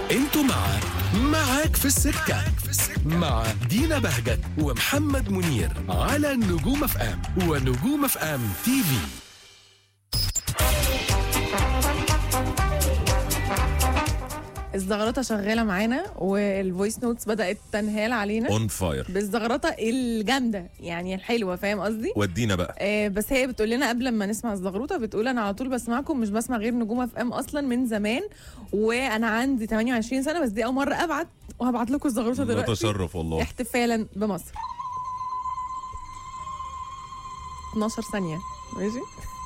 انتوا مع معاك في السكة مع دينا بهجت ومحمد منير على نجوم اف ام ونجوم اف ام تي في الزغرطه شغاله معانا والفويس نوتس بدات تنهال علينا اون فاير بالزغرطه الجامده يعني الحلوه فاهم قصدي ودينا بقى آه بس هي بتقول لنا قبل ما نسمع الزغروطه بتقول انا على طول بسمعكم مش بسمع غير نجوم اف ام اصلا من زمان وانا عندي 28 سنه بس دي اول مره ابعت وهبعت لكم الزغروطه لا دلوقتي تشرف والله احتفالا بمصر 12 ثانيه ماشي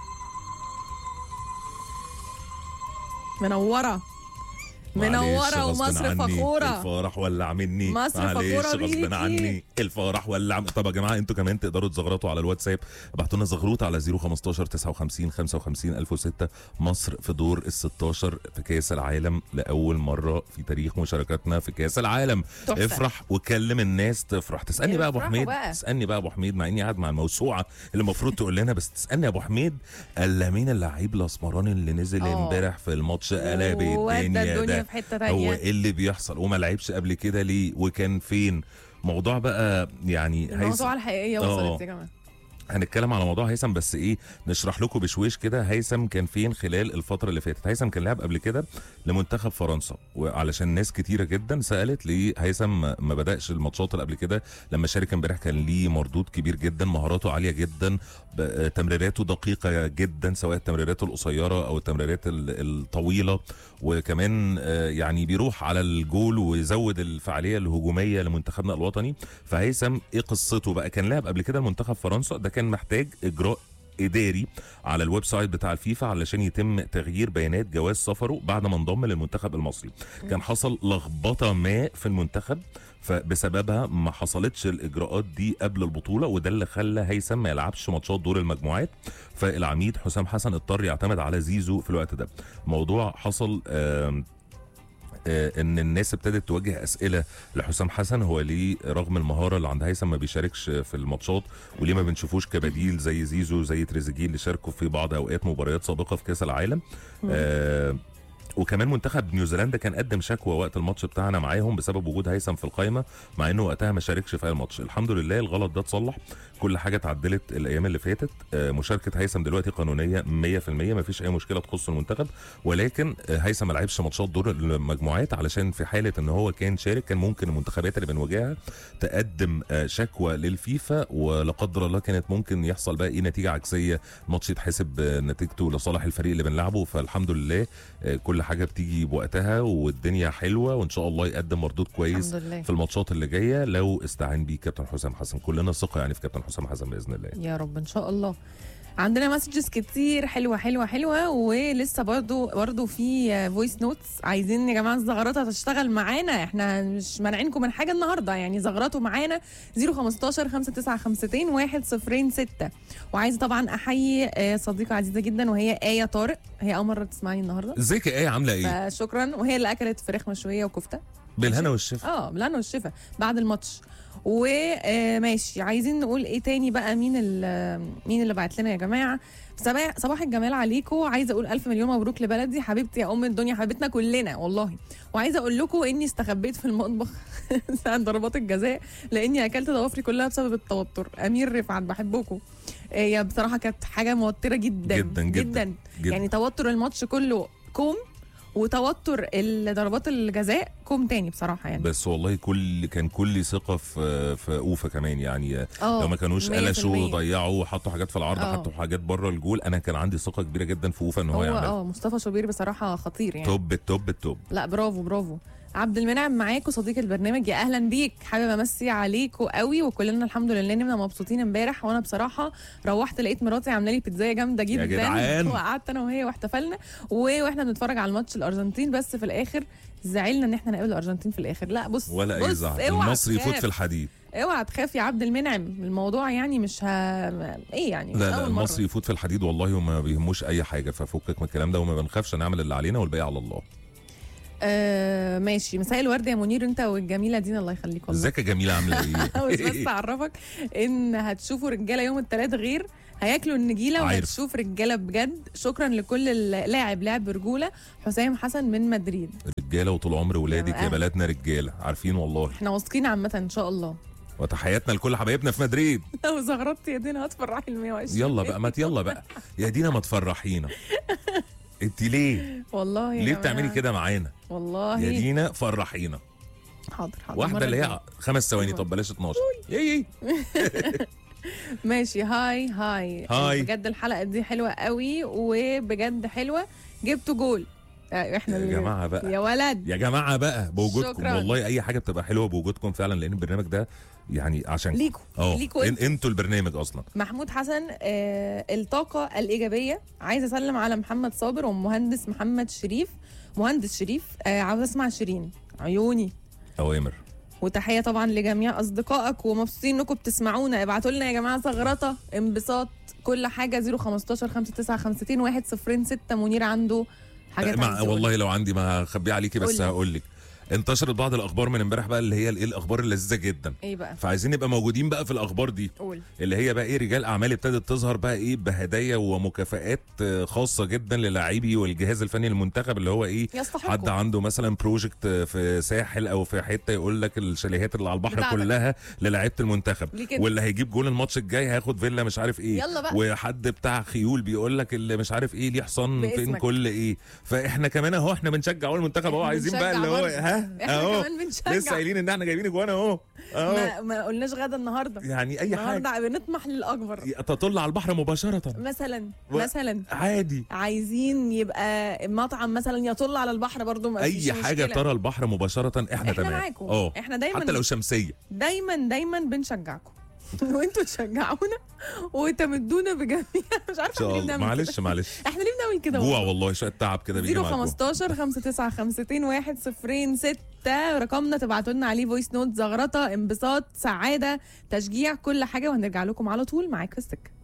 منوره معلش منوره غصب ومصر عني، فخوره الفرح ولع مني مصر معلش فخورة غصب بيكي. عني الفرح ولع طب يا جماعه انتوا كمان تقدروا تزغرطوا على الواتساب ابعتوا لنا زغروط على 015 59 55 1006 مصر في دور ال 16 في كاس العالم لاول مره في تاريخ مشاركتنا في كاس العالم تحفة. افرح وكلم الناس تفرح تسالني بقى يا ابو افرحوا حميد بقى. تسالني بقى يا ابو حميد مع اني قاعد مع الموسوعه اللي المفروض تقول لنا بس تسالني يا ابو حميد قال مين اللعيب الاسمراني اللي نزل اه. امبارح في الماتش قلب ودى الدنيا الدنيا ده في حته هو تانية ايه اللي بيحصل وما لعبش قبل كده ليه وكان فين موضوع بقى يعني هيثم الموضوع الحقيقيه اه. وصلت يا جماعه هنتكلم على موضوع هيثم بس ايه نشرح لكم بشويش كده هيثم كان فين خلال الفتره اللي فاتت هيثم كان لعب قبل كده لمنتخب فرنسا وعلشان ناس كتيره جدا سالت ليه هيثم ما ما بداش الماتشات اللي قبل كده لما شارك امبارح كان ليه مردود كبير جدا مهاراته عاليه جدا ب- تمريراته دقيقه جدا سواء التمريرات القصيره او التمريرات ال- الطويله وكمان آه، يعني بيروح على الجول ويزود الفعاليه الهجوميه لمنتخبنا الوطني فهيثم ايه قصته بقى كان لعب قبل كده لمنتخب فرنسا ده كان محتاج اجراء اداري على الويب سايت بتاع الفيفا علشان يتم تغيير بيانات جواز سفره بعد ما انضم للمنتخب المصري كان حصل لخبطه ما في المنتخب فبسببها ما حصلتش الاجراءات دي قبل البطوله وده اللي خلى هيثم ما يلعبش ماتشات دور المجموعات فالعميد حسام حسن اضطر يعتمد على زيزو في الوقت ده موضوع حصل آم آه، ان الناس ابتدت توجه اسئله لحسام حسن هو ليه رغم المهاره اللي عند هيثم ما بيشاركش في الماتشات وليه ما بنشوفوش كبديل زي زيزو زي تريزيجيه اللي شاركوا في بعض اوقات مباريات سابقه في كاس العالم آه وكمان منتخب نيوزيلندا كان قدم شكوى وقت الماتش بتاعنا معاهم بسبب وجود هيثم في القايمه مع انه وقتها ما شاركش في اي ماتش الحمد لله الغلط ده اتصلح كل حاجه اتعدلت الايام اللي فاتت آه، مشاركه هيثم دلوقتي قانونيه 100% ما فيش اي مشكله تخص المنتخب ولكن آه، هيثم ما لعبش ماتشات دور المجموعات علشان في حاله ان هو كان شارك كان ممكن المنتخبات اللي بنواجهها تقدم آه، شكوى للفيفا ولا قدر الله كانت ممكن يحصل بقى ايه نتيجه عكسيه الماتش يتحسب آه، نتيجته لصالح الفريق اللي بنلعبه فالحمد لله آه، كل حاجه بتيجي بوقتها والدنيا حلوه وان شاء الله يقدم مردود كويس الحمد لله في الماتشات اللي جايه لو استعان بيه كابتن حسام حسن كلنا ثقه يعني في كابتن حسام حسن باذن الله يا رب ان شاء الله عندنا مسجز كتير حلوه حلوه حلوه ولسه برضو برضو في فويس نوتس عايزين يا جماعه الزغرطه تشتغل معانا احنا مش مانعينكم من حاجه النهارده يعني زغرطوا معانا 015 5952 106 وعايزه طبعا احيي آه، صديقه عزيزه جدا وهي ايه طارق هي اول مره تسمعني النهارده ازيك يا ايه عامله ايه فشكرا وهي اللي اكلت فراخ مشويه وكفته بالهنا والشفا اه بالهنا والشفا بعد الماتش وماشي عايزين نقول ايه تاني بقى مين ال- مين اللي بعت لنا يا جماعه صباح صباح الجمال عليكم عايزه اقول الف مليون مبروك لبلدي حبيبتي يا ام الدنيا حبيبتنا كلنا والله وعايزه اقول لكم اني استخبيت في المطبخ ساعه ضربات الجزاء لاني اكلت ضوافري كلها بسبب التوتر امير رفعت بحبكم هي بصراحه كانت حاجه موتره جدا جداً، جداً، جدا, جداً. يعني توتر الماتش كله كوم وتوتر ضربات الجزاء كوم تاني بصراحه يعني بس والله كل كان كل ثقه في في اوفا كمان يعني اه لو ما كانوش 100%. قلشوا ضيعوا حطوا حاجات في العرض اه. حطوا حاجات بره الجول انا كان عندي ثقه كبيره جدا في اوفا ان هو هو يعمل اه مصطفى شوبير بصراحه خطير يعني توب التوب التوب لا برافو برافو عبد المنعم معاكم صديق البرنامج يا اهلا بيك حابب امسي عليكم قوي وكلنا الحمد لله نمنا مبسوطين امبارح وانا بصراحه روحت لقيت مراتي عامله لي بيتزايه جامده جدا جدعان. وقعدت انا وهي واحتفلنا و- واحنا بنتفرج على الماتش الارجنتين بس في الاخر زعلنا ان احنا نقابل الارجنتين في الاخر لا بص ولا اي بص زعل اوعى المصري يفوت تخاف. في الحديد اوعى تخاف يا عبد المنعم الموضوع يعني مش ه... ايه يعني لا لا أول مرة. المصري يفوت في الحديد والله وما بيهموش اي حاجه ففكك من الكلام ده وما بنخافش نعمل اللي علينا والباقي على الله آه ماشي مساء الورد يا منير انت والجميله دينا الله يخليك والله ازيك يا جميله عامله عاوز ايه بس اعرفك ان هتشوفوا رجاله يوم الثلاث غير هياكلوا النجيله عارف. وهتشوف رجاله بجد شكرا لكل اللاعب لاعب رجوله حسام حسن من مدريد رجاله وطول عمر ولادك يا أهل. بلدنا رجاله عارفين والله احنا واثقين عامه ان شاء الله وتحياتنا لكل حبايبنا في مدريد لو زغرطت يا دينا هتفرحي ال 120 يلا بقى ما يلا بقى يا دينا ما تفرحينا انت ليه والله يا ليه جماعة. بتعملي كده معانا والله يا دينا فرحينا حاضر حاضر واحده مرة اللي جاية. هي خمس ثواني طب بلاش 12 يي ماشي هاي هاي هاي. بجد الحلقه دي حلوه قوي وبجد حلوه جبتوا جول آه، احنا يا اللي- جماعه بقى يا ولد يا جماعه بقى بوجودكم شكراً. والله اي حاجه بتبقى حلوه بوجودكم فعلا لان البرنامج ده يعني عشان ليكوا اه ليكوا إن- انتوا البرنامج اصلا محمود حسن آه الطاقة الإيجابية عايزة أسلم على محمد صابر ومهندس محمد شريف مهندس شريف آه عاوزة أسمع شيرين عيوني اوامر وتحية طبعا لجميع أصدقائك ومبسوطين إنكم بتسمعونا ابعتوا لنا يا جماعة زغرطة انبساط كل حاجة 015 59 52 1 0 6 منير عنده حاجات مع عايز يقولها. والله لو عندي ما هخبيه عليكي بس قولي. هقول لك انتشرت بعض الاخبار من امبارح بقى اللي هي الايه الاخبار اللذيذه جدا إيه بقى فعايزين نبقى موجودين بقى في الاخبار دي قول اللي هي بقى ايه رجال اعمال ابتدت تظهر بقى ايه بهدايا ومكافآت آه، خاصه جدا للاعبي والجهاز الفني للمنتخب اللي هو ايه يستحقوا حد عنده مثلا بروجكت في ساحل او في حته يقول لك الشاليهات اللي على البحر بتاعتك. كلها للاعيبه المنتخب ليه كده؟ واللي هيجيب جول الماتش الجاي هياخد فيلا مش عارف ايه يلا بقى. وحد بتاع خيول بيقول لك اللي مش عارف ايه ليه حصان فين باسمك. كل ايه فاحنا كمان اهو احنا بنشجع اهو المنتخب اهو إحنا عايزين بقى بنشجع اللي هو برضه. ها إحنا اهو كمان بنشجع لسه قايلين ان احنا جايبين اجوان اهو اهو ما, ما قلناش غدا النهارده يعني اي حاجه النهارده بنطمح للاكبر تطل على البحر مباشره مثلا و- مثلا عادي عايزين يبقى مطعم مثلا يطل على البحر برضو ما فيش اي حاجه مشكلة. ترى البحر مباشره احنا, احنا تمام معاكم اه احنا دايما حتى لو شمسيه دايما دايما بنشجعكم وانتوا تشجعونا وتمدونا بجميع مش ان عارفه شاء احنا ليه الله بنعمل معلش كده معلش احنا ليه بنعمل كده جوع والله؟ والله شويه تعب كده بيجي معاكم 015 59 1 0 6 رقمنا تبعتوا لنا عليه فويس نوت زغرطه انبساط سعاده تشجيع كل حاجه وهنرجع لكم على طول معاك في السكه